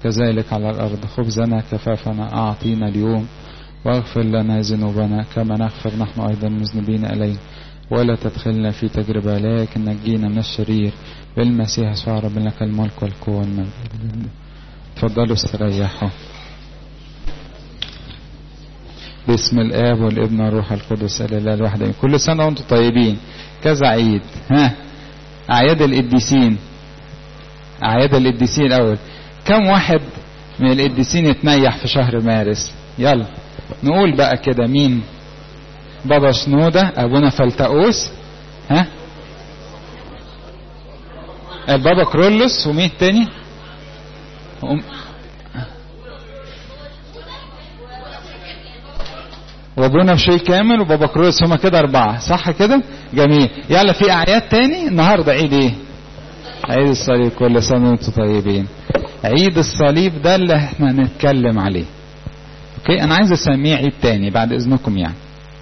كذلك على الأرض خبزنا كفافنا أعطينا اليوم واغفر لنا ذنوبنا كما نغفر نحن أيضا المذنبين إليه ولا تدخلنا في تجربة لكن نجينا من الشرير بالمسيح يسوع ربنا لك الملك والقوة والمجد تفضلوا استريحوا باسم الآب والابن والروح القدس الإله الواحد كل سنة وأنتم طيبين كذا عيد ها أعياد القديسين أعياد القديسين الأول كم واحد من القديسين يتنيح في شهر مارس يلا نقول بقى كده مين بابا شنودة أبونا فلتقوس ها البابا كرولوس ومين تاني وم... وابونا بشوي كامل وبابا كرولوس هما كده أربعة صح كده جميل يلا في أعياد تاني النهاردة عيد إيه عيد الصليب كل سنة وانتم طيبين عيد الصليب ده اللي احنا هنتكلم عليه اوكي انا عايز اسميه عيد تاني بعد اذنكم يعني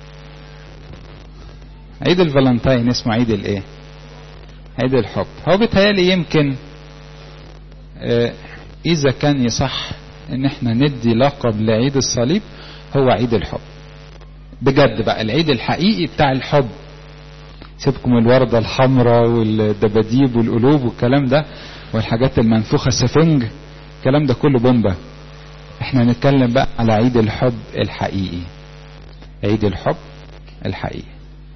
عيد الفالنتين اسمه عيد الايه عيد الحب هو بيتهيألي يمكن اه اذا كان يصح ان احنا ندي لقب لعيد الصليب هو عيد الحب بجد بقى العيد الحقيقي بتاع الحب سيبكم الوردة الحمراء والدباديب والقلوب والكلام ده والحاجات المنفوخة سفنج الكلام ده كله بومبا احنا هنتكلم بقى على عيد الحب الحقيقي عيد الحب الحقيقي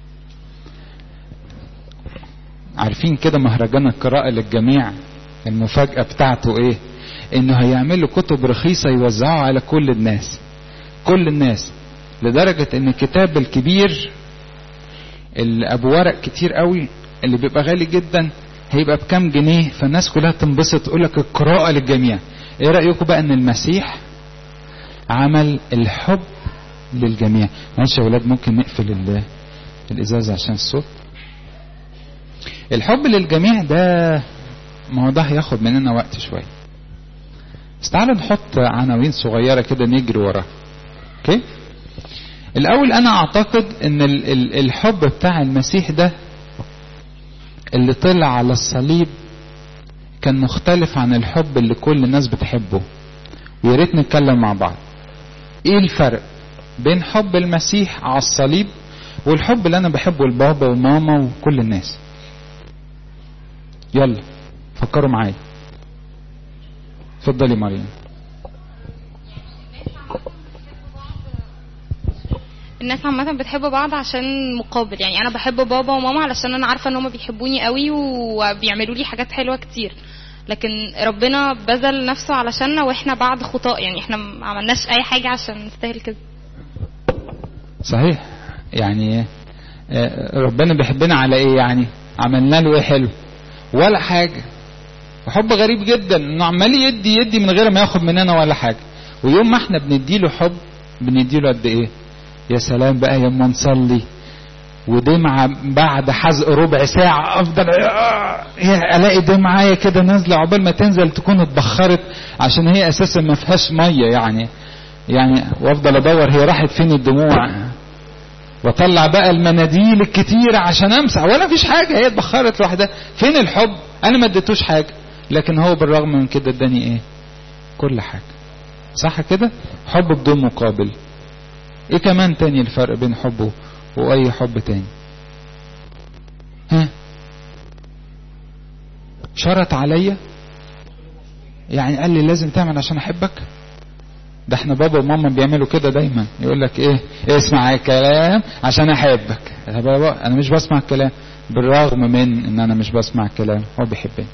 عارفين كده مهرجان القراءة للجميع المفاجأة بتاعته ايه انه هيعملوا كتب رخيصة يوزعوها على كل الناس كل الناس لدرجة ان الكتاب الكبير اللي ابو ورق كتير قوي اللي بيبقى غالي جدا هيبقى بكام جنيه فالناس كلها تنبسط تقول لك القراءة للجميع ايه رأيكم بقى ان المسيح عمل الحب للجميع معلش يا ولاد ممكن نقفل الازاز عشان الصوت الحب للجميع ده ما هو ده هياخد مننا وقت شوية بس تعالوا نحط عناوين صغيرة كده نجري وراها اوكي الاول انا اعتقد ان الحب بتاع المسيح ده اللي طلع على الصليب كان مختلف عن الحب اللي كل الناس بتحبه ويا ريت نتكلم مع بعض ايه الفرق بين حب المسيح على الصليب والحب اللي انا بحبه لبابا وماما وكل الناس يلا فكروا معايا اتفضلي مريم الناس عامة بتحب بعض عشان مقابل يعني انا بحب بابا وماما علشان انا عارفة ان هم بيحبوني قوي وبيعملوا لي حاجات حلوة كتير لكن ربنا بذل نفسه علشاننا واحنا بعد خطاء يعني احنا ما عملناش اي حاجة عشان نستاهل كده صحيح يعني ربنا بيحبنا على ايه يعني عملنا له ايه حلو ولا حاجة حب غريب جدا انه عمال يدي يدي من غير ما ياخد مننا ولا حاجة ويوم ما احنا بنديله حب بنديله قد ايه يا سلام بقى يما نصلي ودمعة بعد حزق ربع ساعة افضل الاقي دمعاية كده نازلة عقبال ما تنزل تكون اتبخرت عشان هي اساسا ما فيهاش مية يعني يعني وافضل ادور هي راحت فين الدموع واطلع بقى المناديل الكتيرة عشان امسح ولا فيش حاجة هي اتبخرت لوحدها فين الحب انا ما اديتوش حاجة لكن هو بالرغم من كده اداني ايه كل حاجة صح كده حب بدون مقابل ايه كمان تاني الفرق بين حبه واي حب تاني ها شرط عليا يعني قال لي لازم تعمل عشان احبك ده احنا بابا وماما بيعملوا كده دايما يقول لك ايه اسمع الكلام عشان احبك يا بابا انا مش بسمع الكلام بالرغم من ان انا مش بسمع الكلام هو بيحبني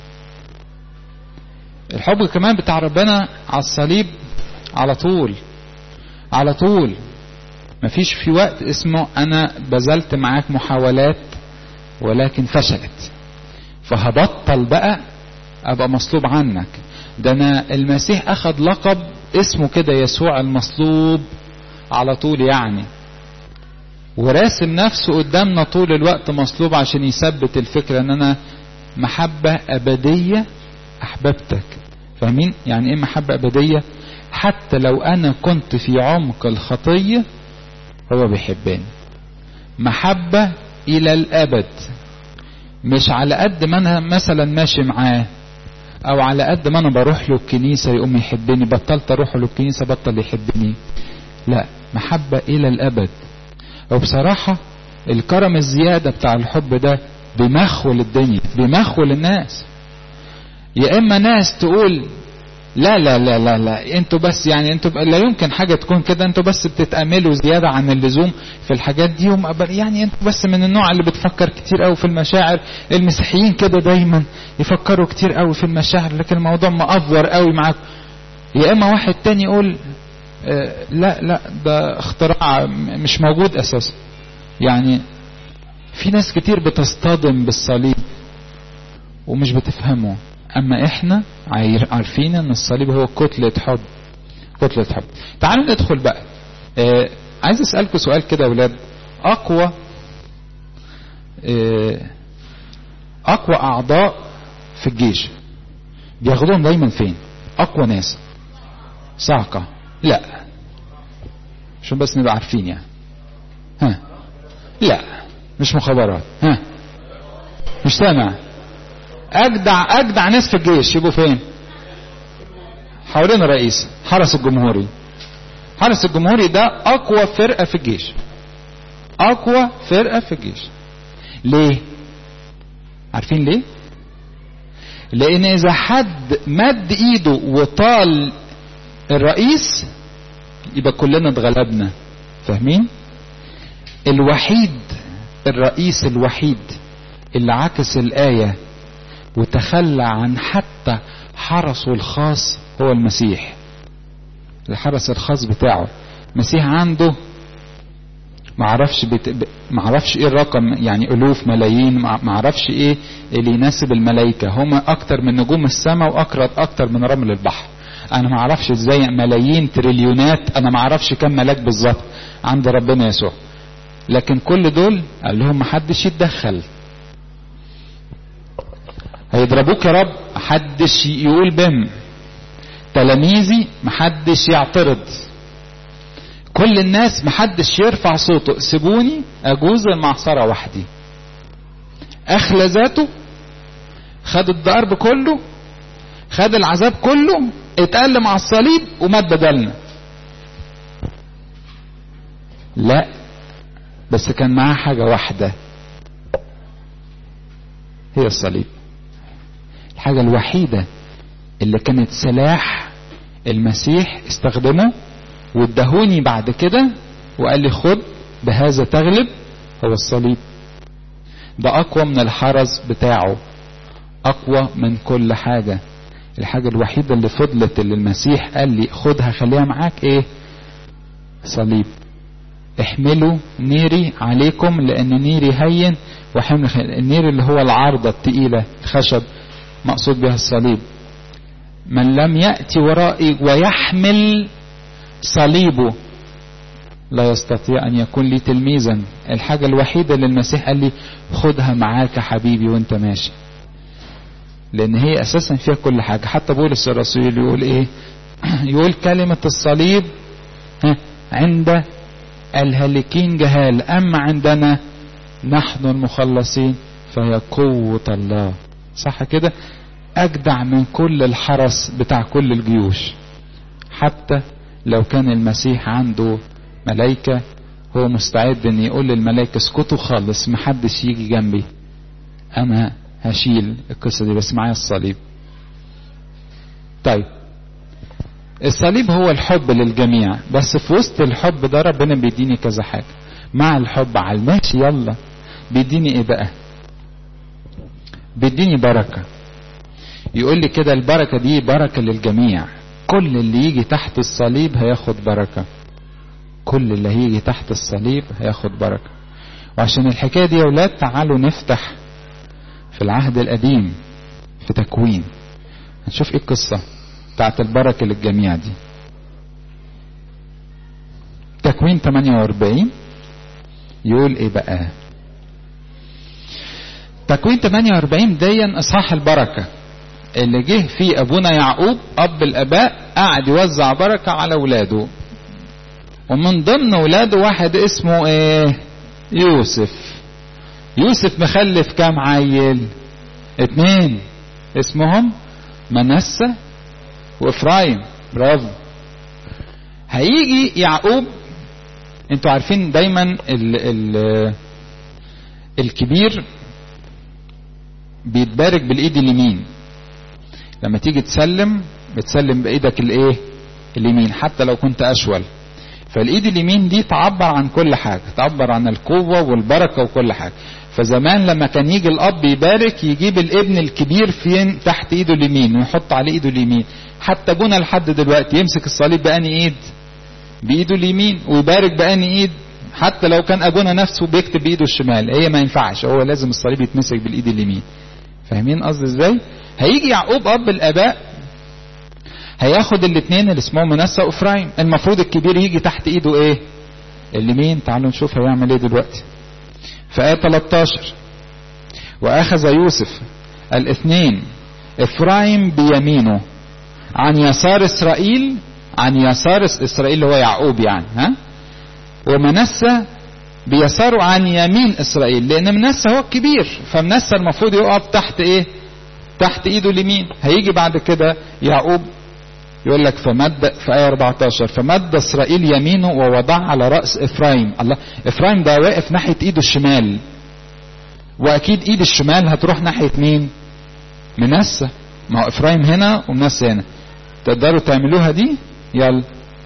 الحب كمان بتاع ربنا على الصليب على طول على طول مفيش في وقت اسمه انا بذلت معاك محاولات ولكن فشلت فهبطل بقى ابقى مصلوب عنك ده انا المسيح اخذ لقب اسمه كده يسوع المصلوب على طول يعني وراسم نفسه قدامنا طول الوقت مصلوب عشان يثبت الفكرة ان انا محبة ابدية احببتك فاهمين يعني ايه محبة ابدية حتى لو انا كنت في عمق الخطية هو بيحبني محبة الى الابد مش على قد ما انا مثلا ماشي معاه او على قد ما انا بروح له الكنيسة يقوم يحبني بطلت اروح له الكنيسة بطل يحبني لا محبة الى الابد وبصراحة الكرم الزيادة بتاع الحب ده بيمخول الدنيا بيمخول الناس يا اما ناس تقول لا لا لا لا لا انتوا بس يعني انتوا لا يمكن حاجه تكون كده انتوا بس بتتاملوا زياده عن اللزوم في الحاجات دي يعني انتوا بس من النوع اللي بتفكر كتير قوي في المشاعر المسيحيين كده دايما يفكروا كتير قوي في المشاعر لكن الموضوع مأفور قوي معاكم يا اما واحد تاني يقول اه لا لا ده اختراع مش موجود اساسا يعني في ناس كتير بتصطدم بالصليب ومش بتفهمه اما احنا عارفين ان الصليب هو كتلة حب كتلة حب تعالوا ندخل بقى آه عايز اسألكم سؤال كده يا ولاد اقوى آه اقوى اعضاء في الجيش بياخدوهم دايما فين اقوى ناس صعقة لا عشان بس نبقى عارفين يعني ها لا مش مخابرات ها مش سامع اجدع اجدع ناس في الجيش يبقوا فين حوالين الرئيس حرس الجمهوري حرس الجمهوري ده اقوى فرقة في الجيش اقوى فرقة في الجيش ليه عارفين ليه لان اذا حد مد ايده وطال الرئيس يبقى كلنا اتغلبنا فاهمين الوحيد الرئيس الوحيد اللي عكس الآية وتخلى عن حتى حرسه الخاص هو المسيح الحرس الخاص بتاعه المسيح عنده معرفش بت... معرفش ايه الرقم يعني الوف ملايين معرفش ايه اللي يناسب الملائكه هم اكتر من نجوم السماء واكتر اكتر من رمل البحر انا معرفش ازاي ملايين تريليونات انا معرفش كم ملاك بالظبط عند ربنا يسوع لكن كل دول قال لهم محدش يتدخل هيضربوك يا رب محدش يقول بم تلاميذي محدش يعترض كل الناس محدش يرفع صوته سيبوني اجوز المعصرة وحدي اخلى ذاته خد الضرب كله خد العذاب كله اتألم على الصليب ومات بدلنا لا بس كان معاه حاجة واحدة هي الصليب الحاجة الوحيدة اللي كانت سلاح المسيح استخدمه وادهوني بعد كده وقال لي خد بهذا تغلب هو الصليب ده اقوى من الحرس بتاعه اقوى من كل حاجة الحاجة الوحيدة اللي فضلت اللي المسيح قال لي خدها خليها معاك ايه صليب احملوا نيري عليكم لان نيري هين وحمل النير اللي هو العارضة التقيلة الخشب مقصود بها الصليب من لم يأتي ورائي ويحمل صليبه لا يستطيع أن يكون لي تلميذا الحاجة الوحيدة اللي المسيح قال لي خدها معاك حبيبي وانت ماشي لأن هي أساسا فيها كل حاجة حتى بولس الرسول يقول إيه يقول كلمة الصليب عند الهالكين جهال أما عندنا نحن المخلصين فهي قوة الله صح كده أجدع من كل الحرس بتاع كل الجيوش حتى لو كان المسيح عنده ملائكة هو مستعد ان يقول للملائكة اسكتوا خالص محدش يجي جنبي انا هشيل القصة دي بس معايا الصليب طيب الصليب هو الحب للجميع بس في وسط الحب ده ربنا بيديني كذا حاجة مع الحب على الماشي يلا بيديني ايه بقى بيديني بركة يقول لي كده البركة دي بركة للجميع كل اللي يجي تحت الصليب هياخد بركة كل اللي هيجي تحت الصليب هياخد بركة وعشان الحكاية دي يا ولاد تعالوا نفتح في العهد القديم في تكوين هنشوف ايه القصة بتاعت البركة للجميع دي تكوين 48 يقول ايه بقى تكوين 48 ديا اصحاح البركه اللي جه فيه ابونا يعقوب اب الاباء قعد يوزع بركه على اولاده ومن ضمن اولاده واحد اسمه ايه يوسف يوسف مخلف كام عيل اتنين اسمهم منسى وافرايم برافو هيجي يعقوب انتوا عارفين دايما ال ال الكبير بيتبارك بالايد اليمين لما تيجي تسلم بتسلم بايدك الايه اليمين حتى لو كنت اشول فالايد اليمين دي تعبر عن كل حاجه تعبر عن القوه والبركه وكل حاجه فزمان لما كان يجي الاب يبارك يجيب الابن الكبير فين تحت ايده اليمين ويحط عليه ايده اليمين حتى جونا لحد دلوقتي يمسك الصليب بأني ايد بايده اليمين ويبارك بأني ايد حتى لو كان ابونا نفسه بيكتب بايده الشمال هي ما ينفعش هو لازم الصليب يتمسك بالايد اليمين فاهمين قصدي ازاي هيجي يعقوب اب الاباء هياخد الاثنين اللي اسمهم منسى وافرايم المفروض الكبير يجي تحت ايده ايه اليمين تعالوا نشوف هيعمل ايه دلوقتي في آية 13 وأخذ يوسف الاثنين إفرايم بيمينه عن يسار إسرائيل عن يسار إسرائيل اللي هو يعقوب يعني ها ومنسى بيساره عن يمين إسرائيل لأن منسى هو الكبير فمنسى المفروض يقف تحت إيه تحت إيده اليمين هيجي بعد كده يعقوب يقول لك فمد في آية 14 فمد إسرائيل يمينه ووضع على رأس إفرايم الله إفرايم ده واقف ناحية إيده الشمال وأكيد إيد الشمال هتروح ناحية مين منسى ما هو إفرايم هنا ومنسى هنا تقدروا تعملوها دي يلا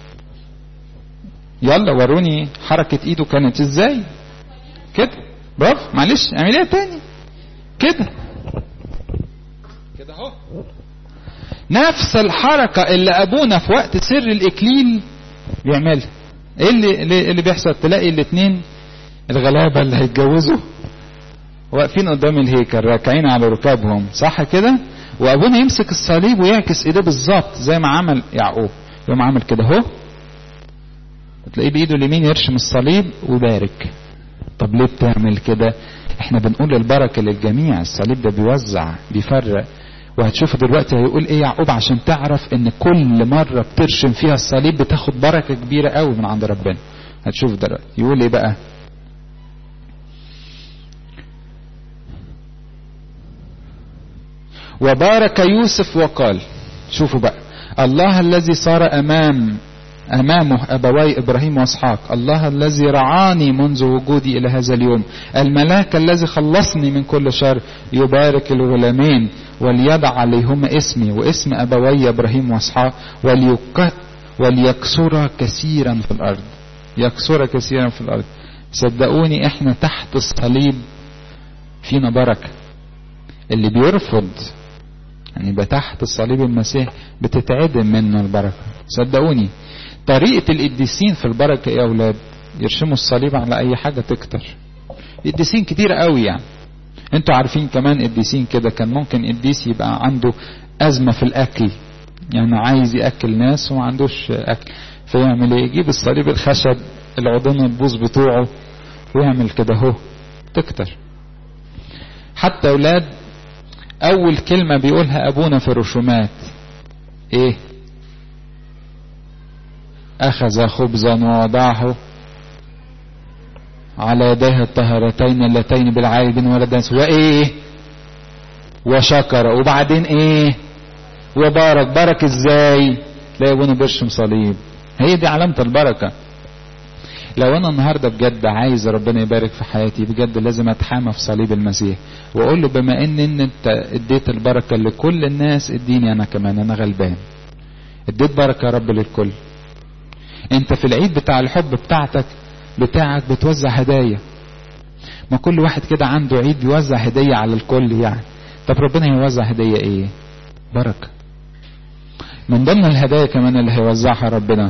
يلا وروني حركة إيده كانت إزاي كده برافو معلش اعمليها تاني كده كده اهو نفس الحركة اللي ابونا في وقت سر الاكليل بيعملها ايه اللي, اللي بيحصل تلاقي الاثنين الغلابة اللي هيتجوزوا واقفين قدام الهيكل راكعين على ركابهم صح كده وابونا يمسك الصليب ويعكس ايديه بالظبط زي ما عمل يعقوب يوم عمل كده اهو تلاقيه بايده اليمين يرشم الصليب ويبارك طب ليه بتعمل كده احنا بنقول البركة للجميع الصليب ده بيوزع بيفرق وهتشوف دلوقتي هيقول ايه يعقوب عشان تعرف ان كل مرة بترشم فيها الصليب بتاخد بركة كبيرة قوي من عند ربنا هتشوف دلوقتي يقول ايه بقى وبارك يوسف وقال شوفوا بقى الله الذي صار امام امامه ابوي ابراهيم واسحاق الله الذي رعاني منذ وجودي الى هذا اليوم الملاك الذي خلصني من كل شر يبارك الغلامين وليضع عليهما اسمي واسم ابوي ابراهيم واسحاق وليك وليكسر كثيرا في الارض يكسر كثيرا في الارض صدقوني احنا تحت الصليب فينا بركه اللي بيرفض يعني يبقى تحت الصليب المسيح بتتعدم منه البركه صدقوني طريقة القديسين في البركة يا أولاد يرشموا الصليب على أي حاجة تكتر قديسين كتير قوي يعني انتوا عارفين كمان قديسين كده كان ممكن قديس يبقى عنده أزمة في الأكل يعني عايز يأكل ناس وما عندوش أكل فيعمل ايه يجيب الصليب الخشب العضون البوز بتوعه ويعمل كده اهو تكتر حتى أولاد أول كلمة بيقولها أبونا في الرسومات إيه أخذ خبزا ووضعه على يديه الطهرتين اللتين بالعايب ولدنس وإيه وشكر وبعدين إيه وبارك بارك إزاي لا يبون برشم صليب هي دي علامة البركة لو انا النهاردة بجد عايز ربنا يبارك في حياتي بجد لازم اتحامى في صليب المسيح واقول له بما ان, إن انت اديت البركة لكل الناس اديني انا كمان انا غلبان اديت بركة يا رب للكل انت في العيد بتاع الحب بتاعتك بتاعك بتوزع هدايا ما كل واحد كده عنده عيد بيوزع هدية على الكل يعني طب ربنا هيوزع هدية ايه بركة من ضمن الهدايا كمان اللي هيوزعها ربنا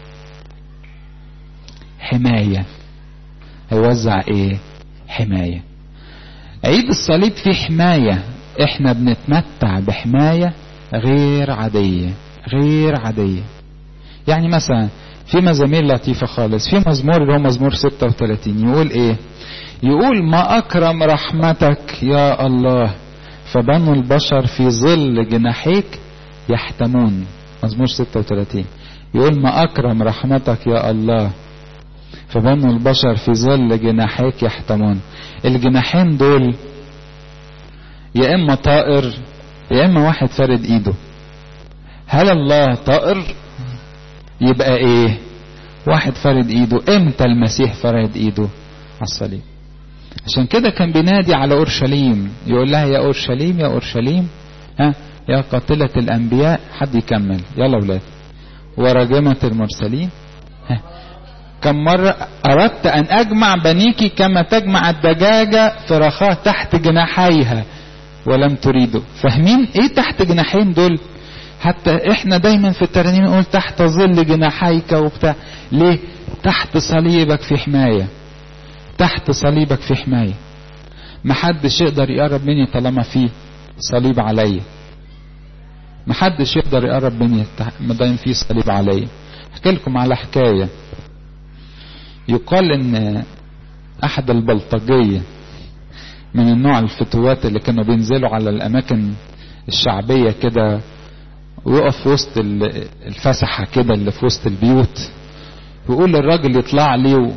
حماية هيوزع ايه حماية عيد الصليب فيه حماية احنا بنتمتع بحماية غير عادية غير عادية يعني مثلا في مزامير لطيفة خالص في مزمور اللي هو مزمور 36 يقول ايه يقول ما اكرم رحمتك يا الله فبنو البشر في ظل جناحيك يحتمون مزمور 36 يقول ما اكرم رحمتك يا الله فبنو البشر في ظل جناحيك يحتمون الجناحين دول يا اما طائر يا اما واحد فارد ايده هل الله طائر يبقى ايه واحد فارد ايده امتى المسيح فرد ايده على الصليب عشان كده كان بينادي على اورشليم يقول لها يا اورشليم يا اورشليم ها يا قاتلة الانبياء حد يكمل يلا ولاد وراجمة المرسلين ها كم مرة أردت أن أجمع بنيك كما تجمع الدجاجة فراخها تحت جناحيها ولم تريدوا فاهمين ايه تحت جناحين دول حتى احنا دايما في الترانيم نقول تحت ظل جناحيك وبتاع ليه تحت صليبك في حماية تحت صليبك في حماية محدش يقدر يقرب مني طالما في صليب عليا محدش يقدر يقرب مني ما دام في صليب عليا احكي لكم على حكاية يقال ان احد البلطجية من النوع الفتوات اللي كانوا بينزلوا على الاماكن الشعبية كده ويقف في وسط الفسحة كده اللي في وسط البيوت ويقول للراجل يطلع لي و...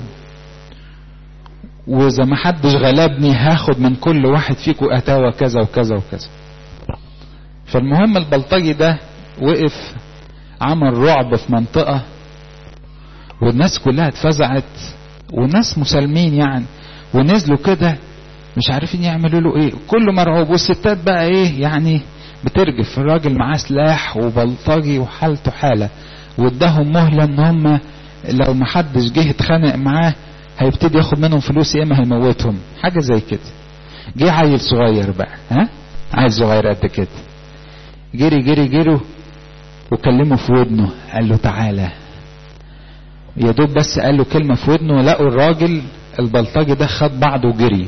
واذا ما حدش غلبني هاخد من كل واحد فيكم اتاوى كذا وكذا وكذا فالمهم البلطجي ده وقف عمل رعب في منطقة والناس كلها اتفزعت والناس مسالمين يعني ونزلوا كده مش عارفين يعملوا له ايه كله مرعوب والستات بقى ايه يعني بترجف الراجل معاه سلاح وبلطجي وحالته حالة واداهم مهلة ان هم لو ما حدش جه اتخانق معاه هيبتدي ياخد منهم فلوس يا اما هيموتهم حاجة زي كده جه عيل صغير بقى ها عيل صغير قد كده جري جري جري وكلمه في ودنه قال له تعالى يا دوب بس قال له كلمة في ودنه لقوا الراجل البلطجي ده خد بعضه وجري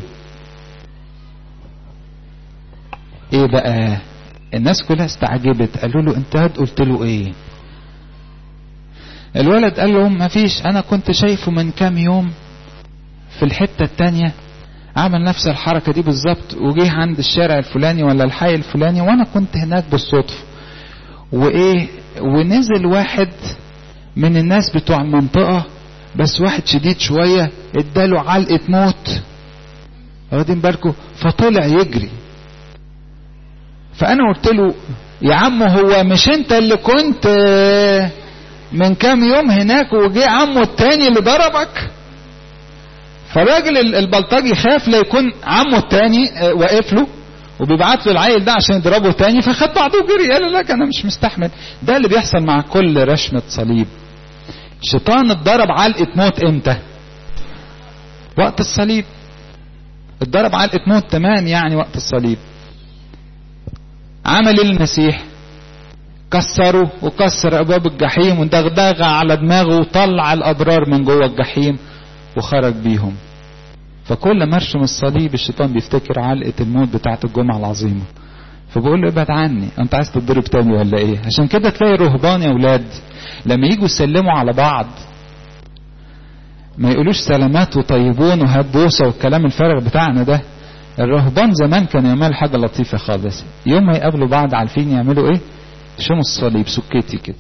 ايه بقى الناس كلها استعجبت قالوا له انت هاد قلت له ايه الولد قال لهم ما فيش انا كنت شايفه من كام يوم في الحتة التانية عمل نفس الحركة دي بالظبط وجه عند الشارع الفلاني ولا الحي الفلاني وانا كنت هناك بالصدفة وايه ونزل واحد من الناس بتوع المنطقة بس واحد شديد شوية اداله علقة موت واخدين بالكم فطلع يجري فانا قلت له يا عم هو مش انت اللي كنت من كام يوم هناك وجه عمه التاني اللي ضربك فالراجل البلطجي خاف لا يكون عمه التاني واقف له وبيبعت له العيل ده عشان يضربه تاني فخد بعضه وجري قال لك انا مش مستحمل ده اللي بيحصل مع كل رشمة صليب الشيطان اتضرب علقة موت امتى وقت الصليب اتضرب علقة موت تمام يعني وقت الصليب عمل المسيح كسروا وكسر ابواب الجحيم ودغدغ على دماغه وطلع الابرار من جوه الجحيم وخرج بيهم فكل مرش من الصليب الشيطان بيفتكر علقة الموت بتاعة الجمعة العظيمة فبقول له ابعد عني انت عايز تتضرب تاني ولا ايه عشان كده تلاقي رهبان يا اولاد لما يجوا يسلموا على بعض ما يقولوش سلامات وطيبون وهات بوسه والكلام الفارغ بتاعنا ده الرهبان زمان كانوا يعملوا حاجه لطيفه خالص يوم ما يقابلوا بعض عارفين يعملوا ايه شموا الصليب سكتي كده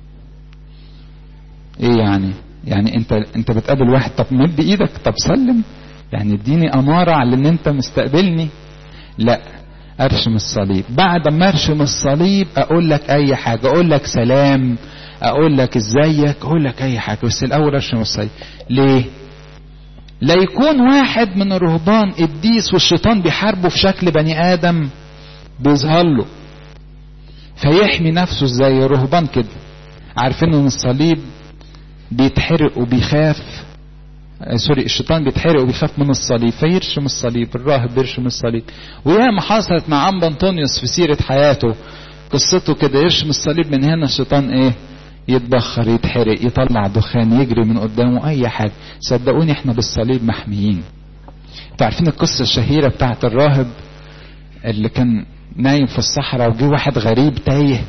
ايه يعني يعني انت انت بتقابل واحد طب مد ايدك طب سلم يعني اديني اماره على ان انت مستقبلني لا ارشم الصليب بعد ما ارشم الصليب اقول لك اي حاجه اقول لك سلام اقول لك ازيك اقول لك اي حاجه بس الاول ارشم الصليب ليه لا يكون واحد من الرهبان قديس والشيطان بيحاربه في شكل بني ادم بيظهر له فيحمي نفسه زي الرهبان كده عارفين ان الصليب بيتحرق وبيخاف آه سوري الشيطان بيتحرق وبيخاف من الصليب فيرشم الصليب الراهب بيرشم الصليب وياما حصلت مع عم بنطونيوس في سيرة حياته قصته كده يرشم الصليب من هنا الشيطان ايه يتبخر يتحرق يطلع دخان يجري من قدامه اي حاجة صدقوني احنا بالصليب محميين انتوا عارفين القصة الشهيرة بتاعت الراهب اللي كان نايم في الصحراء وجي واحد غريب تايه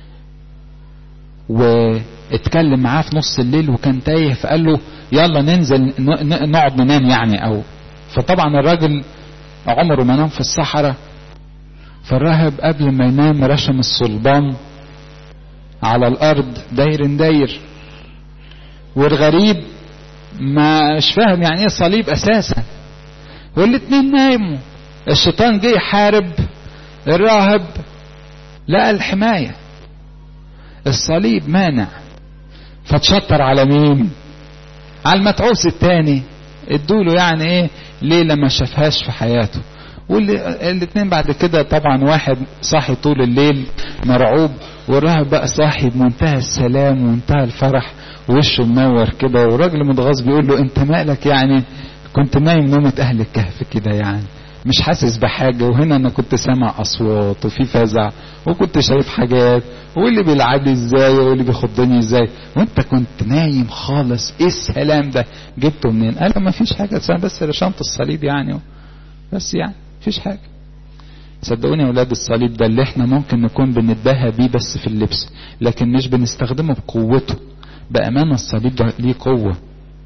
واتكلم معاه في نص الليل وكان تايه فقال له يلا ننزل نقعد ننام يعني او فطبعا الراجل عمره ما نام في الصحراء فالراهب قبل ما ينام رشم الصلبان على الارض داير داير والغريب مش فاهم يعني ايه صليب اساسا والاتنين نايموا الشيطان جه يحارب الراهب لقى الحماية الصليب مانع فتشطر على مين على المتعوس التاني ادوله يعني ايه ليلة ما شافهاش في حياته والاثنين بعد كده طبعا واحد صاحي طول الليل مرعوب والراهب بقى صاحي بمنتهى السلام ومنتهى الفرح وشه منور كده والراجل متغاظ بيقول له انت مالك يعني كنت نايم نومة اهل الكهف كده يعني مش حاسس بحاجة وهنا انا كنت سامع اصوات وفي فزع وكنت شايف حاجات واللي بيلعب لي ازاي واللي بيخضني ازاي وانت كنت نايم خالص ايه السلام ده جبته منين قال ما فيش حاجة بس رشمت الصليب يعني بس يعني مفيش حاجة صدقوني يا ولاد الصليب ده اللي احنا ممكن نكون بنتباهى بيه بس في اللبس لكن مش بنستخدمه بقوته بأمانة الصليب ده ليه قوة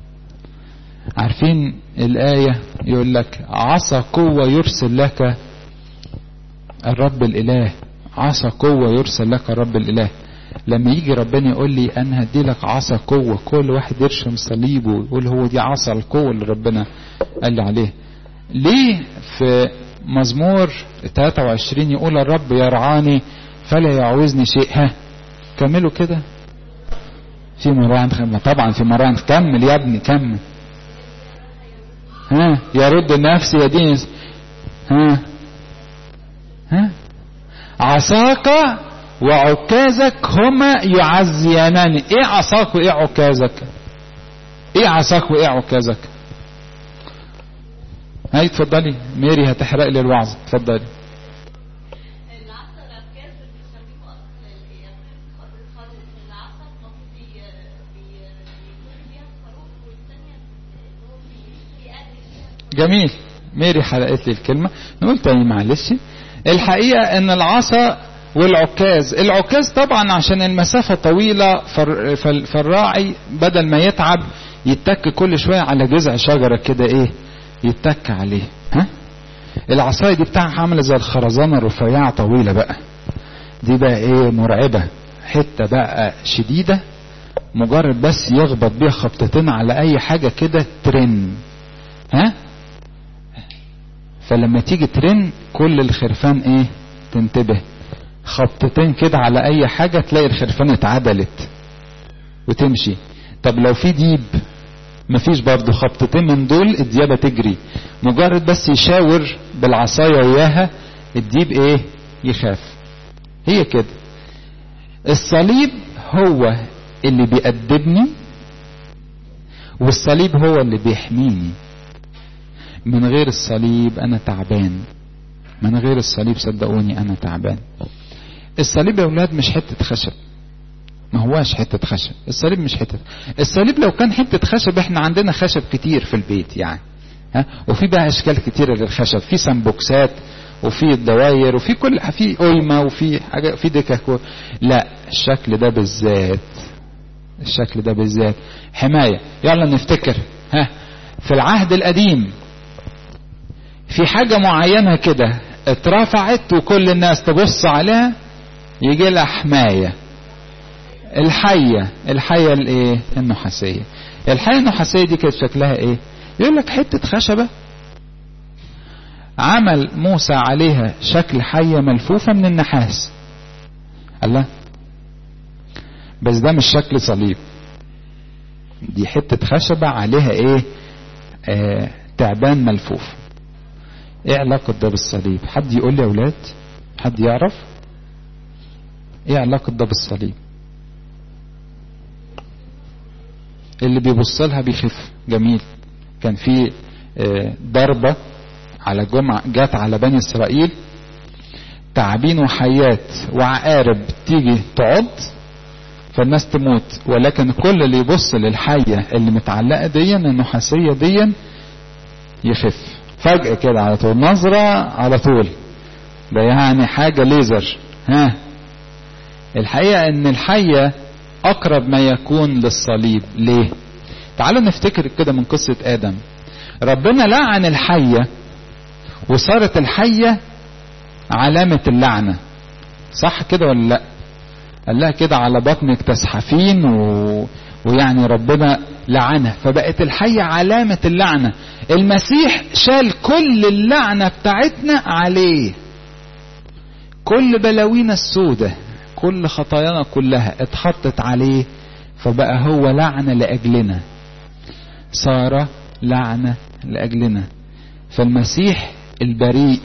عارفين الآية يقول لك عصا قوة يرسل لك الرب الإله عصا قوة يرسل لك الرب الإله لما يجي ربنا يقول لي أنا هدي لك عصا قوة كل واحد يرشم صليبه ويقول هو دي عصا القوة اللي ربنا قال لي عليه ليه في مزمور 23 يقول الرب يرعاني فلا يعوزني شيء ها كملوا كده في مراهن خم... طبعا في مراهن كمل يا ابني كمل ها يرد نفسي يدين ها ها عصاك وعكازك هما يعزيانني ايه عصاك وايه عكازك ايه عصاك وايه عكازك هاي اتفضلي ميري هتحرق لي الوعظ اتفضلي جميل ميري حرقت لي الكلمة نقول تاني معلش الحقيقة ان العصا والعكاز العكاز طبعا عشان المسافة طويلة فالراعي بدل ما يتعب يتك كل شوية على جذع شجرة كده ايه يتك عليه ها العصاية دي بتاعها عاملة زي الخرزانة الرفيعة طويلة بقى دي بقى ايه مرعبة حتة بقى شديدة مجرد بس يخبط بيها خبطتين على اي حاجة كده ترن ها فلما تيجي ترن كل الخرفان ايه تنتبه خبطتين كده على اي حاجة تلاقي الخرفان اتعدلت وتمشي طب لو في ديب مفيش برضه خبطتين من دول الديابة تجري مجرد بس يشاور بالعصاية وياها الديب ايه يخاف هي كده الصليب هو اللي بيأدبني والصليب هو اللي بيحميني من غير الصليب انا تعبان من غير الصليب صدقوني انا تعبان الصليب يا اولاد مش حتة خشب ما هواش حتة خشب الصليب مش حتة الصليب لو كان حتة خشب احنا عندنا خشب كتير في البيت يعني ها وفي بقى اشكال كتيرة للخشب في سمبوكسات وفي الدواير وفي كل في قيمة وفي حاجة في دكك لا الشكل ده بالذات الشكل ده بالذات حماية يلا نفتكر ها في العهد القديم في حاجة معينة كده اترفعت وكل الناس تبص عليها يجي لها حماية الحية الحية الايه النحاسية الحية النحاسية دي كانت شكلها ايه يقول لك حتة خشبة عمل موسى عليها شكل حية ملفوفة من النحاس الله بس ده مش شكل صليب دي حتة خشبة عليها ايه آه تعبان ملفوف ايه علاقة ده بالصليب حد يقول لي يا اولاد حد يعرف ايه علاقة ده بالصليب اللي بيبص لها بيخف جميل كان في ضربة على جمعة جات على بني اسرائيل تعابين وحيات وعقارب تيجي تعض فالناس تموت ولكن كل اللي يبص للحية اللي متعلقة ديا النحاسية ديا يخف فجأة كده على طول نظرة على طول ده يعني حاجة ليزر ها الحقيقة ان الحية اقرب ما يكون للصليب ليه تعالوا نفتكر كده من قصة ادم ربنا لعن الحية وصارت الحية علامة اللعنة صح كده ولا لا قال لها كده على بطنك تزحفين و... ويعني ربنا لعنها فبقت الحية علامة اللعنة المسيح شال كل اللعنة بتاعتنا عليه كل بلاوينا السودة كل خطايانا كلها اتحطت عليه فبقى هو لعنة لأجلنا صار لعنة لأجلنا فالمسيح البريء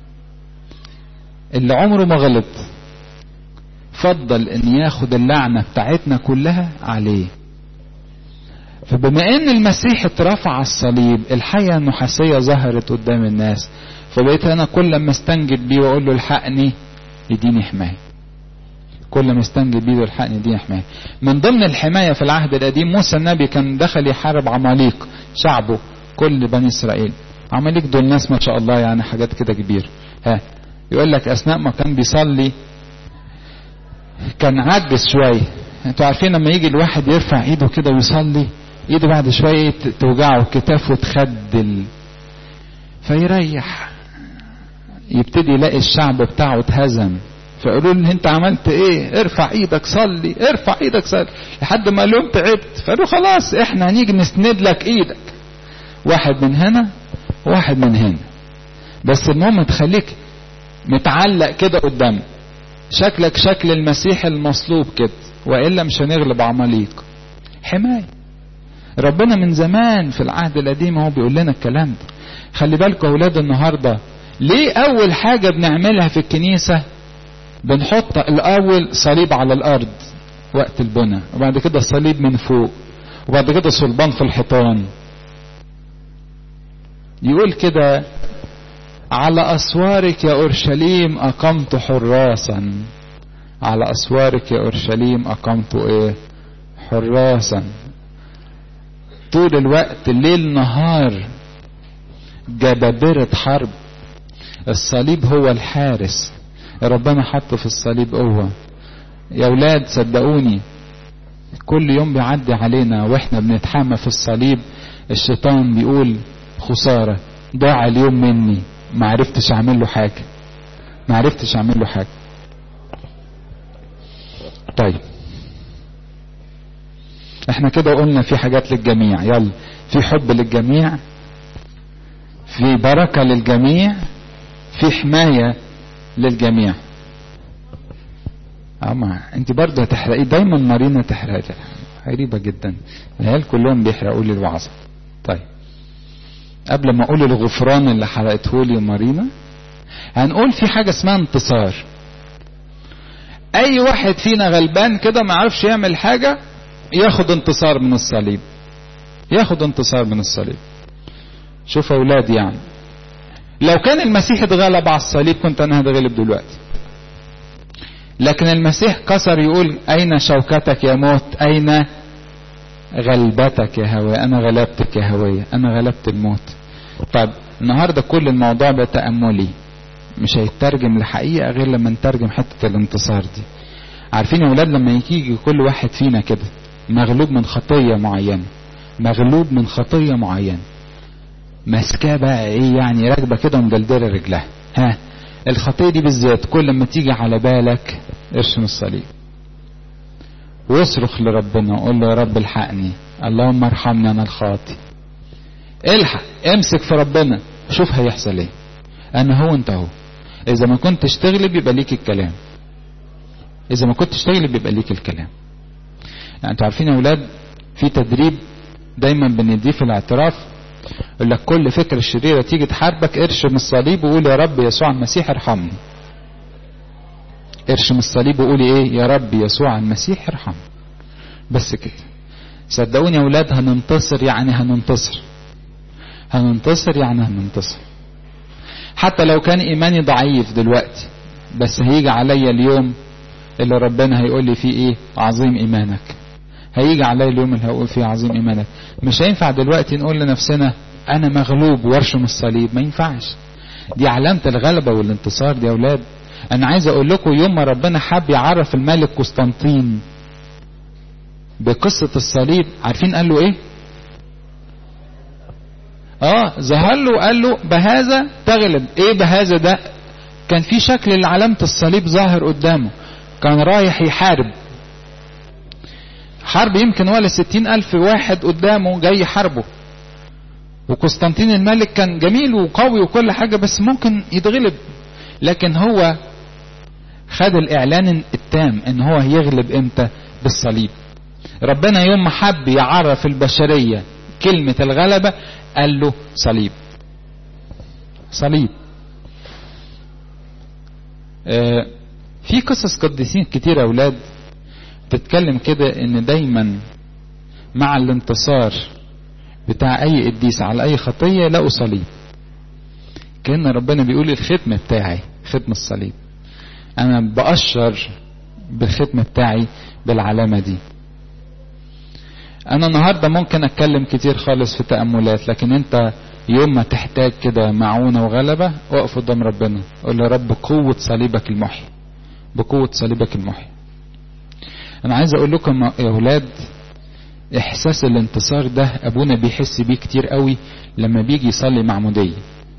اللي عمره ما غلط فضل ان ياخد اللعنة بتاعتنا كلها عليه فبما ان المسيح اترفع على الصليب الحية النحاسية ظهرت قدام الناس فبقيت انا كل ما استنجد بيه واقول له الحقني يديني حماية كل ما استنجد بيه الحقني يديني حماية من ضمن الحماية في العهد القديم موسى النبي كان دخل يحارب عماليق شعبه كل بني اسرائيل عماليق دول ناس ما شاء الله يعني حاجات كده كبير ها يقول لك اثناء ما كان بيصلي كان عجز شويه انتوا عارفين لما يجي الواحد يرفع ايده كده ويصلي ايده بعد شويه توجعه كتافه تخدل فيريح يبتدي يلاقي الشعب بتاعه اتهزم فيقولوا له انت عملت ايه ارفع ايدك صلي ارفع ايدك صلي لحد ما قال لهم تعبت فقالوا خلاص احنا هنيجي نسند لك ايدك واحد من هنا واحد من هنا بس المهم تخليك متعلق كده قدام شكلك شكل المسيح المصلوب كده والا مش هنغلب عماليق حمايه ربنا من زمان في العهد القديم هو بيقول لنا الكلام ده خلي بالكم اولاد النهارده ليه اول حاجه بنعملها في الكنيسه بنحط الاول صليب على الارض وقت البنى وبعد كده الصليب من فوق وبعد كده صلبان في الحيطان يقول كده على أسوارك يا أورشليم أقمت حراسا على أسوارك يا أورشليم أقمت إيه حراسا طول الوقت الليل نهار جبابرة حرب الصليب هو الحارس ربنا حط في الصليب قوة يا ولاد صدقوني كل يوم بيعدي علينا واحنا بنتحمى في الصليب الشيطان بيقول خسارة ضاع اليوم مني ما عرفتش اعمل له حاجة ما عرفتش اعمل له حاجة طيب احنا كده قلنا في حاجات للجميع يلا في حب للجميع في بركة للجميع في حماية للجميع اما انت برضه هتحرقي دايما مارينا تحرقي غريبة جدا العيال كلهم بيحرقوا لي الوعظة طيب قبل ما اقول الغفران اللي حرقته لي مارينا هنقول في حاجة اسمها انتصار اي واحد فينا غلبان كده ما عرفش يعمل حاجة ياخد انتصار من الصليب ياخد انتصار من الصليب شوف اولاد يعني لو كان المسيح اتغلب على الصليب كنت انا هتغلب دلوقتي لكن المسيح كسر يقول اين شوكتك يا موت اين غلبتك يا هوية انا غلبتك يا هوية انا غلبت الموت طب النهاردة كل الموضوع ده تأملي مش هيترجم لحقيقة غير لما نترجم حتة الانتصار دي عارفين يا ولاد لما يجي كل واحد فينا كده مغلوب من خطية معينة مغلوب من خطية معينة ماسكاه بقى ايه يعني راكبة كده ومدلدلة رجلها ها الخطية دي بالذات كل ما تيجي على بالك ارسم الصليب واصرخ لربنا وقول له يا رب الحقني اللهم ارحمني انا الخاطي الحق امسك في ربنا شوف هيحصل ايه انا هو انت هو اذا ما كنتش تغلب يبقى ليك الكلام اذا ما كنتش تغلب يبقى ليك الكلام يعني انتوا عارفين يا اولاد في تدريب دايما بنديه في الاعتراف يقول لك كل فكرة شريرة تيجي تحاربك ارشم الصليب وقول يا رب يسوع المسيح ارحمني ارشم الصليب وقولي ايه يا رب يسوع المسيح ارحمني بس كده صدقوني يا اولاد هننتصر يعني هننتصر هننتصر يعني هننتصر حتى لو كان ايماني ضعيف دلوقتي بس هيجي عليا اليوم اللي ربنا هيقول لي فيه ايه عظيم ايمانك هيجي عليا اليوم اللي هقول فيه عظيم ايمانك مش هينفع دلوقتي نقول لنفسنا انا مغلوب وارشم الصليب ما ينفعش دي علامة الغلبة والانتصار دي يا اولاد انا عايز اقول لكم يوم ما ربنا حب يعرف الملك قسطنطين بقصة الصليب عارفين قال له ايه اه ظهر له قال له بهذا تغلب ايه بهذا ده كان في شكل لعلامة الصليب ظاهر قدامه كان رايح يحارب حرب يمكن ولا ستين ألف واحد قدامه جاي يحاربه وقسطنطين الملك كان جميل وقوي وكل حاجة بس ممكن يتغلب لكن هو خد الاعلان التام ان هو هيغلب امتى بالصليب ربنا يوم ما حب يعرف البشرية كلمة الغلبة قال له صليب صليب آه في قصص قديسين كتير يا اولاد تتكلم كده ان دايما مع الانتصار بتاع اي قديس على اي خطية يلاقوا صليب كأن ربنا بيقول الختم بتاعي ختم الصليب انا بأشر بالختم بتاعي بالعلامة دي انا النهاردة ممكن اتكلم كتير خالص في تأملات لكن انت يوم ما تحتاج كده معونة وغلبة اقف قدام ربنا قول يا رب قوة صليبك المحي بقوة صليبك المحي انا عايز اقول لكم يا اولاد احساس الانتصار ده ابونا بيحس بيه كتير قوي لما بيجي يصلي معمودية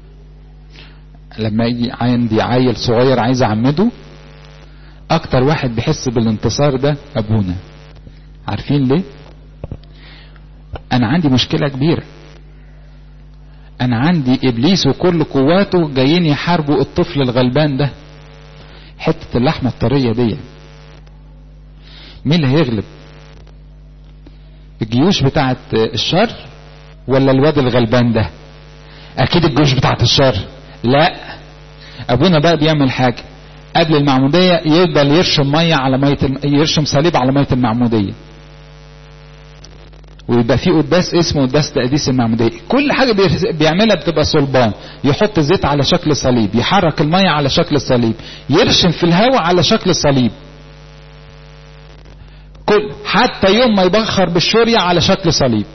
لما يجي عندي عيل صغير عايز اعمده اكتر واحد بيحس بالانتصار ده ابونا عارفين ليه انا عندي مشكلة كبيرة انا عندي ابليس وكل قواته جايين يحاربوا الطفل الغلبان ده حتة اللحمة الطرية دي مين اللي هيغلب الجيوش بتاعت الشر ولا الواد الغلبان ده اكيد الجيوش بتاعت الشر لا ابونا بقى بيعمل حاجة قبل المعمودية يفضل يرشم مية على مية الم... يرشم صليب على مية المعمودية ويبقى في قداس اسمه قداس تقديس المعمودية كل حاجة بيعملها بتبقى صلبان يحط زيت على شكل صليب يحرك المية على شكل صليب يرشم في الهواء على شكل صليب كل حتى يوم ما يبخر بالشورية على شكل صليب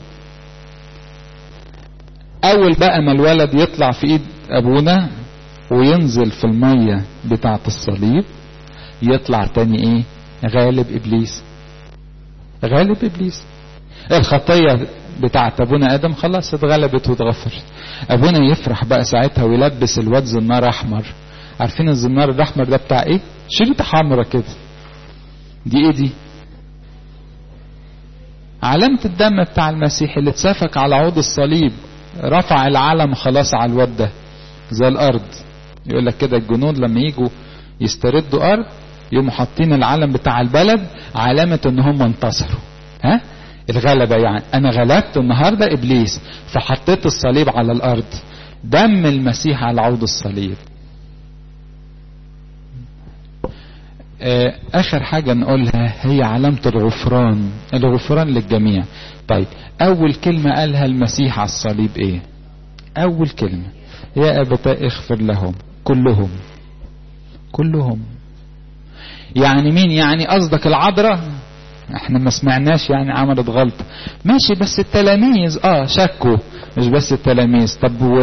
اول بقى ما الولد يطلع في ايد ابونا وينزل في المية بتاعة الصليب يطلع تاني ايه غالب ابليس غالب ابليس الخطية بتاعت ابونا ادم خلاص اتغلبت واتغفرت ابونا يفرح بقى ساعتها ويلبس الواد زنار احمر عارفين الزنار الاحمر ده بتاع ايه شريطة حمرة كده دي ايه دي علامة الدم بتاع المسيح اللي اتسفك على عود الصليب رفع العلم خلاص على الواد ده زي الارض يقول لك كده الجنود لما يجوا يستردوا ارض يقوموا حاطين العلم بتاع البلد علامة ان هم انتصروا ها الغلبة يعني انا غلبت النهاردة ابليس فحطيت الصليب على الارض دم المسيح على عود الصليب اخر حاجة نقولها هي علامة الغفران الغفران للجميع طيب اول كلمة قالها المسيح على الصليب ايه اول كلمة يا ابتاء اغفر لهم كلهم كلهم يعني مين يعني قصدك العذراء احنا ما سمعناش يعني عملت غلطة ماشي بس التلاميذ اه شكوا مش بس التلاميذ طب و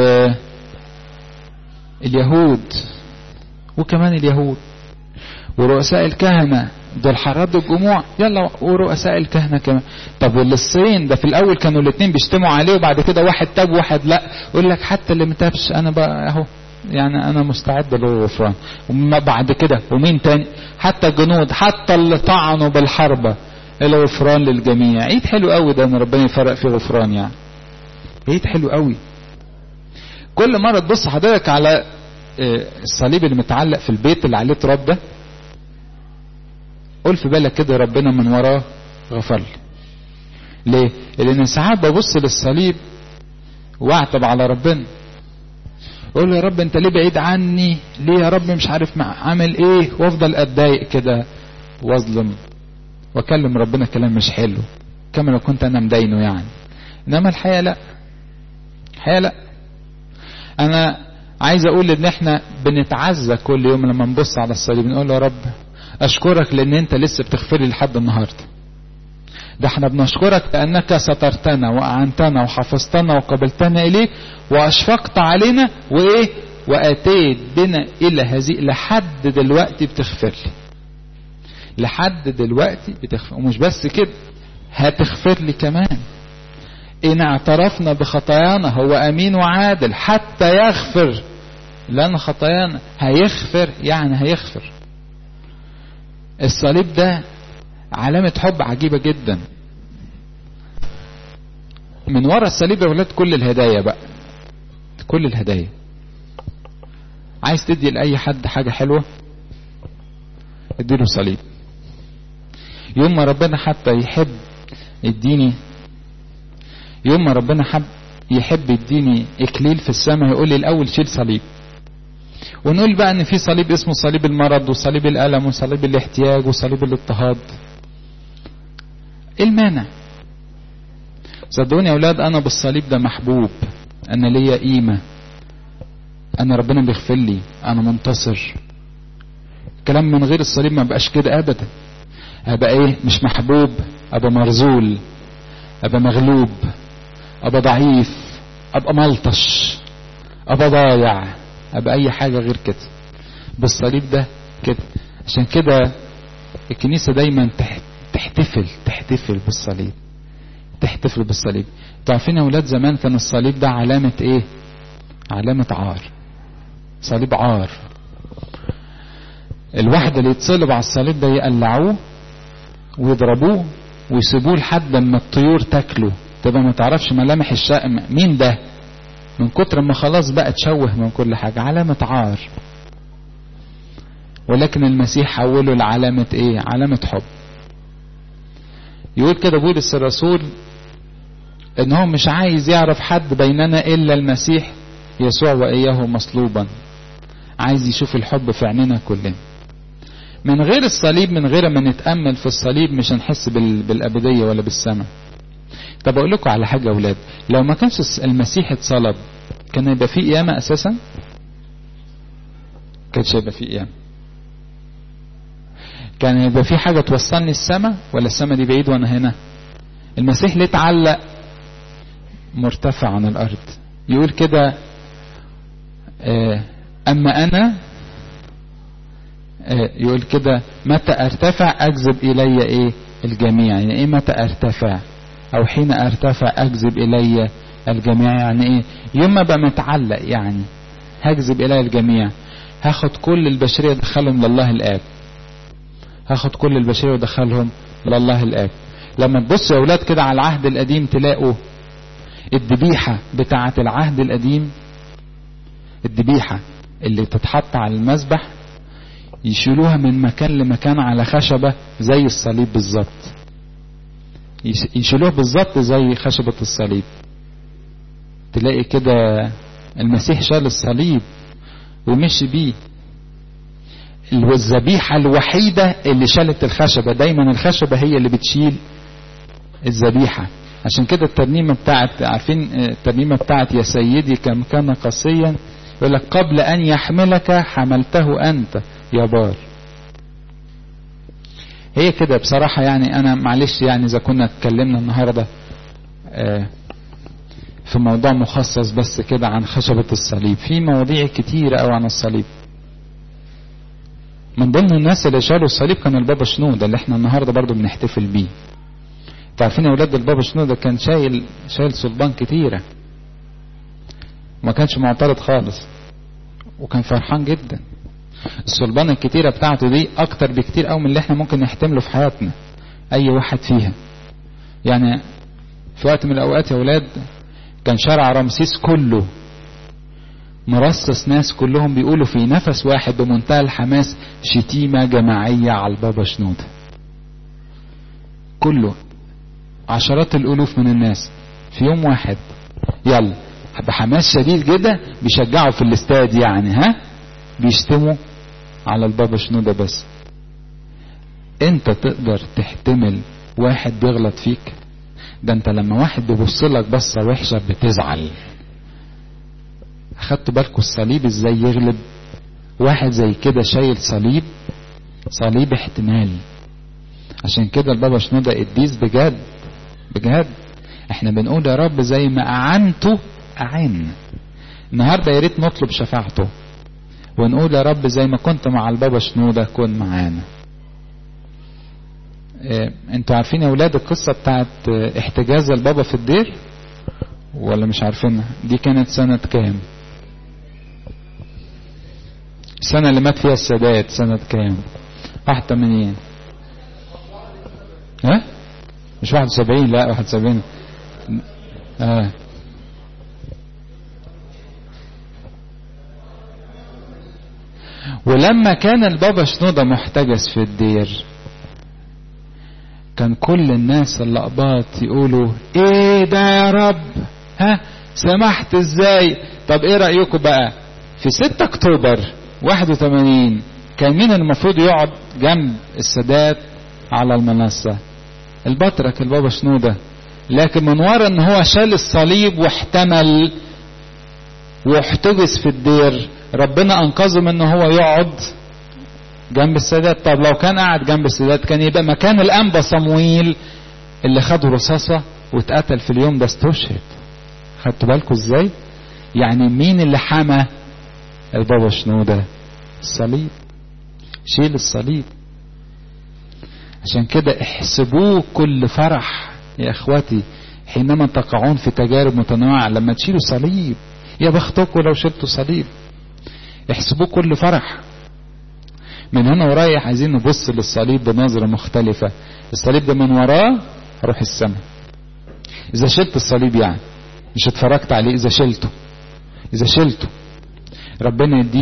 اليهود وكمان اليهود ورؤساء الكهنة دول حرضوا الجموع يلا ورؤساء الكهنة كمان طب واللصين ده في الاول كانوا الاثنين بيشتموا عليه وبعد كده واحد تاب واحد لا يقول لك حتى اللي متابش انا بقى اهو يعني انا مستعد للغفران وما بعد كده ومين تاني حتى الجنود حتى اللي طعنوا بالحربة الغفران للجميع عيد حلو قوي ده ان ربنا يفرق فيه غفران يعني عيد حلو قوي كل مرة تبص حضرتك على الصليب اللي متعلق في البيت اللي عليه تراب ده قول في بالك كده ربنا من وراه غفر لي ليه لان ساعات ببص للصليب واعتب على ربنا اقول يا رب انت ليه بعيد عني ليه يا رب مش عارف عامل ايه وافضل اتضايق كده واظلم واكلم ربنا كلام مش حلو كما لو كنت انا مدينه يعني انما الحقيقه لا الحقيقه لا انا عايز اقول ان احنا بنتعزى كل يوم لما نبص على الصليب نقول يا رب اشكرك لان انت لسه بتغفر لي لحد النهارده ده احنا بنشكرك لانك سترتنا واعنتنا وحفظتنا وقبلتنا اليك واشفقت علينا وايه واتيت بنا الى هذه لحد دلوقتي بتغفر لي لحد دلوقتي بتغفر ومش بس كده هتغفر لي كمان ان اعترفنا بخطايانا هو امين وعادل حتى يغفر لنا خطايانا هيغفر يعني هيغفر الصليب ده علامة حب عجيبة جدا من ورا الصليب يا ولاد كل الهدايا بقى كل الهدايا عايز تدي لأي حد حاجة حلوة اديله صليب يوم ما ربنا حتى يحب يديني يوم ما ربنا حب يحب يديني اكليل في السماء يقول لي الاول شيل صليب ونقول بقى ان في صليب اسمه صليب المرض وصليب الالم وصليب الاحتياج وصليب الاضطهاد ايه المانع صدقوني يا اولاد انا بالصليب ده محبوب انا ليا قيمه انا ربنا بيغفر لي انا منتصر كلام من غير الصليب ما بقاش كده ابدا ابقى ايه مش محبوب ابقى مرزول ابقى مغلوب ابقى ضعيف ابقى ملطش ابقى ضايع ابقى اي حاجه غير كده بالصليب ده كده عشان كده الكنيسه دايما تحتفل تحتفل بالصليب تحتفل بالصليب انتوا عارفين يا اولاد زمان كان الصليب ده علامه ايه علامه عار صليب عار الواحد اللي يتصلب على الصليب ده يقلعوه ويضربوه ويسيبوه لحد لما الطيور تاكله تبقى ما تعرفش ملامح الشقم مين ده من كتر ما خلاص بقى تشوه من كل حاجة علامة عار ولكن المسيح حوله لعلامة ايه علامة حب يقول كده بولس الرسول ان هو مش عايز يعرف حد بيننا الا المسيح يسوع واياه مصلوبا عايز يشوف الحب في عيننا كلنا من غير الصليب من غير ما نتأمل في الصليب مش هنحس بالأبدية ولا بالسماء طب أقول لكم على حاجة أولاد لو ما كانش المسيح اتصلب كان يبقى فيه قيامة أساسا كانش هيبقى فيه قيامة كان يبقى في حاجة توصلني السماء ولا السماء دي بعيد وأنا هنا المسيح ليه اتعلق مرتفع عن الأرض يقول كده أما أنا يقول كده متى ارتفع اجذب الي ايه الجميع يعني ايه متى ارتفع او حين ارتفع اجذب الي الجميع يعني ايه يوم ما بقى متعلق يعني هجذب الي الجميع هاخد كل البشريه ادخلهم لله الاب هاخد كل البشريه وادخلهم لله الاب لما تبصوا يا اولاد كده على العهد القديم تلاقوا الذبيحه بتاعه العهد القديم الذبيحه اللي تتحط على المذبح يشيلوها من مكان لمكان على خشبة زي الصليب بالظبط يشيلوها بالظبط زي خشبة الصليب تلاقي كده المسيح شال الصليب ومشي بيه والذبيحة الوحيدة اللي شالت الخشبة دايما الخشبة هي اللي بتشيل الذبيحة عشان كده الترنيمة بتاعت عارفين الترنيمة بتاعت يا سيدي كم كان قاسيا يقول لك قبل أن يحملك حملته أنت يا بار هي كده بصراحة يعني أنا معلش يعني إذا كنا اتكلمنا النهاردة في موضوع مخصص بس كده عن خشبة الصليب في مواضيع كتيرة أو عن الصليب من ضمن الناس اللي شالوا الصليب كان البابا شنودة اللي احنا النهاردة برضو بنحتفل بيه تعرفين يا ولاد البابا شنودة كان شايل شايل صلبان كتيرة ما كانش معترض خالص وكان فرحان جدا الصلبان الكتيرة بتاعته دي اكتر بكتير قوي من اللي احنا ممكن نحتمله في حياتنا اي واحد فيها يعني في وقت من الاوقات يا ولاد كان شارع رمسيس كله مرصص ناس كلهم بيقولوا في نفس واحد بمنتهى الحماس شتيمة جماعية على البابا شنودة كله عشرات الالوف من الناس في يوم واحد يلا بحماس شديد جدا بيشجعوا في الاستاد يعني ها بيشتموا على البابا شنودة بس انت تقدر تحتمل واحد بيغلط فيك ده انت لما واحد بيبص لك بصه وحشه بتزعل اخدتوا بالكم الصليب ازاي يغلب واحد زي كده شايل صليب صليب احتمال عشان كده البابا شنودة قديس بجد بجد احنا بنقول يا رب زي ما اعنته اعن النهارده يا ريت نطلب شفاعته ونقول يا رب زي ما كنت مع البابا شنودة كن معانا إيه انتوا عارفين يا ولاد القصة بتاعت احتجاز البابا في الدير ولا مش عارفينها دي كانت سنة كام السنة اللي مات فيها السادات سنة كام 81 ها مش 71 لا 71 اه ولما كان البابا شنودة محتجز في الدير كان كل الناس اللقباط يقولوا ايه ده يا رب ها سمحت ازاي طب ايه رأيكم بقى في 6 اكتوبر 81 كان مين المفروض يقعد جنب السادات على المنصة البطرك البابا شنودة لكن من ورا ان هو شال الصليب واحتمل واحتجز في الدير ربنا انقذه من ان هو يقعد جنب السادات طب لو كان قاعد جنب السادات كان يبقى مكان الانبا صمويل اللي خدوا رصاصة واتقتل في اليوم ده استشهد خدتوا بالكم ازاي يعني مين اللي حمى البابا شنودة الصليب شيل الصليب عشان كده احسبوه كل فرح يا اخواتي حينما تقعون في تجارب متنوعة لما تشيلوا صليب يا بختكم لو شلتوا صليب احسبوه كل فرح من هنا ورايح عايزين نبص للصليب بنظرة مختلفة الصليب ده من وراه هروح السماء اذا شلت الصليب يعني مش اتفرجت عليه اذا شلته اذا شلته ربنا يديني